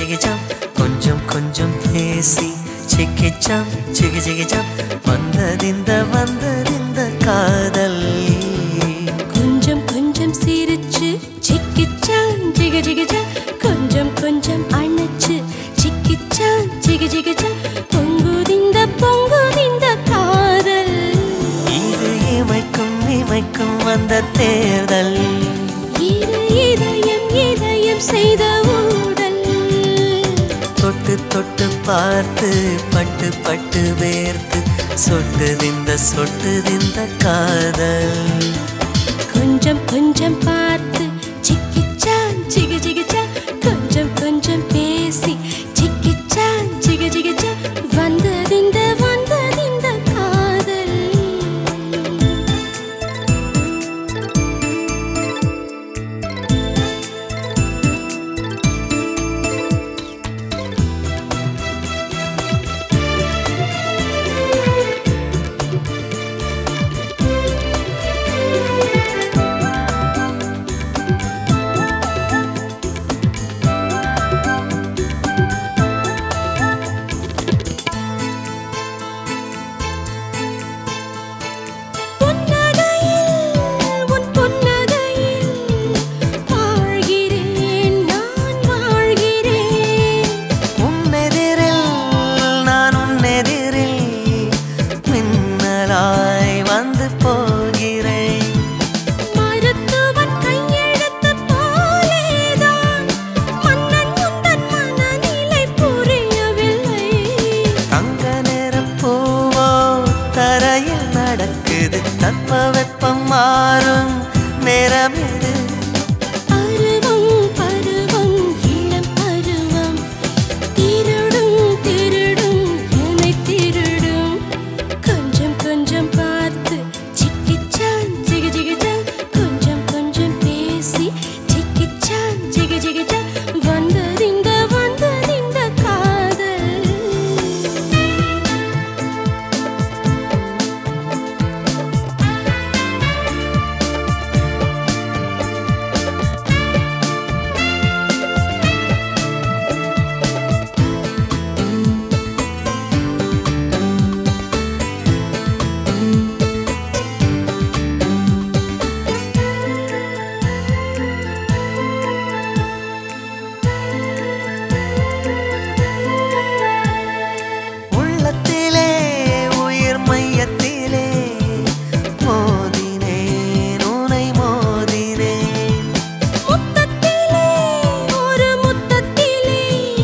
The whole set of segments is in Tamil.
சிகிச்சம் கொஞ்சம் கொஞ்சம் பேசி சிக்கிச்சம் சிகி சிகிச்சம் வந்ததிந்த வந்ததிந்த காதல் கொஞ்சம் கொஞ்சம் சிரிச்சு சிக்கிச்சான் ஜிக ஜிகிச்சா கொஞ்சம் கொஞ்சம் அணைச்சு சிக்கிச்சான் ஜிக ஜிகிச்சா பொங்குதிந்த பொங்குதிந்த காதல் இது இமைக்கும் இமைக்கும் வந்த தேர்தல் இரு இதயம் இதயம் செய்த ஊடல் தொட்டு தொட்டு பார்த்து பட்டு பட்டு வேர்த்து சொட்டுதிந்த சொட்டுதிந்த காதல் கொஞ்சம் கொஞ்சம் பார்த்து சிக்கிச்சான் ஜிக ஜிகிச்சா கொஞ்சம் கொஞ்சம் பேசி சிக்கிச்சான் ஜிக ஜிகிச்சா வந்ததிந்த வந்ததிந்த காதல் புன்னகையில் உன் புன்னகையில் வாழ்கிறேன் நான் வாழ்கிறேன் உன்னெதிரில் நான் உன்னெதிரில் மின்னலாய் வந்து போகிறேன் மருத்துவன் கையெழுத்து போலேதான் மன்னன் உந்தன் மனநிலை புரியவில்லை தங்க நேரம் பூவோ தரையில் நடக்குது தட்ப வெப்பம் மாறும் நேரம் இது பருவம் பருவம் இளம் பருவம் திருடும் திருடும் என்னை திருடும் கொஞ்சம் கொஞ்சம் பார்த்து சிக்கிச்சான் ஜிக ஜிகிச்சான் கொஞ்சம் கொஞ்சம் பேசி சிக்கிச்சான் ஜிக ஜிகிச்சான் வந்ததிந்த வந்ததிந்த காதல் உள்ளத்திலே உயிர் மையத்திலே மோதினேன் உனை மோதினேன் முத்தத்திலே ஒரு முத்தத்திலே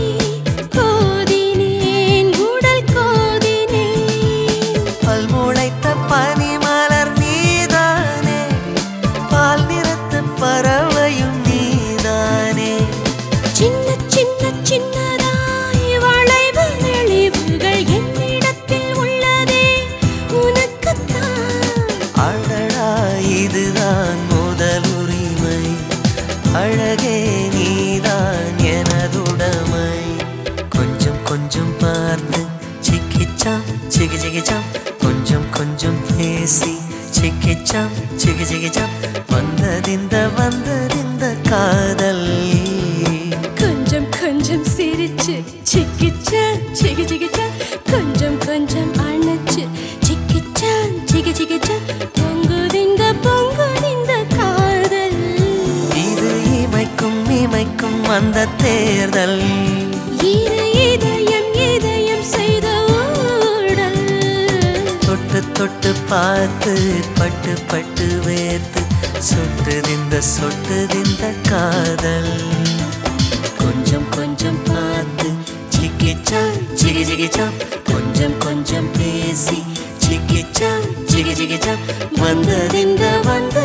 கோதினேன் உடல் கோதினேன் பல்முளைத்த பனிமலர் நீதானே பால் நிறத்த பறவையும் நீதானே சின்ன சின்ன சின்னதாய் வளைவு நெளிவுகள் என்னிடத்தில் உள்ளதே உனக்குத்தான் அழகா இதுதான் முதல் உரிமை அழகே நீதான் எனதுடைமை கொஞ்சம் கொஞ்சம் பார்த்து சிக்கிச்சாம் சிகி சிகிச்சாம் கொஞ்சம் கொஞ்சம் பேசி சிக்கிச்சாம் சிகி சிகிச்சாம் வந்ததிந்த வந்ததிந்த காதல் கொஞ்சம் கொஞ்சம் சிரிச்சு சிக்கிச்சா சிகி சிகிச்சா கொஞ்சம் கொஞ்சம் அணைச்சு சிக்கிச்சா சிகி சிகிச்சா பொங்குதிந்த பொங்குதிந்த காதல் இது இமைக்கும் இமைக்கும் அந்த தேர்தல் இரு இதயம் இதயம் செய்த ஊடல் தொட்டு தொட்டு பார்த்து பட்டு பட்டு வேர்த்து சொட்டுதிந்த சொட்டுதிந்த காதல் கொஞ்சம் கொஞ்சம் பார்த்து சிக்கிச்சா சிகி சிகிச்சா கொஞ்சம் கொஞ்சம் பேசி சிக்கிச்சா சிகி சிகிச்சா வந்ததிந்த வந்த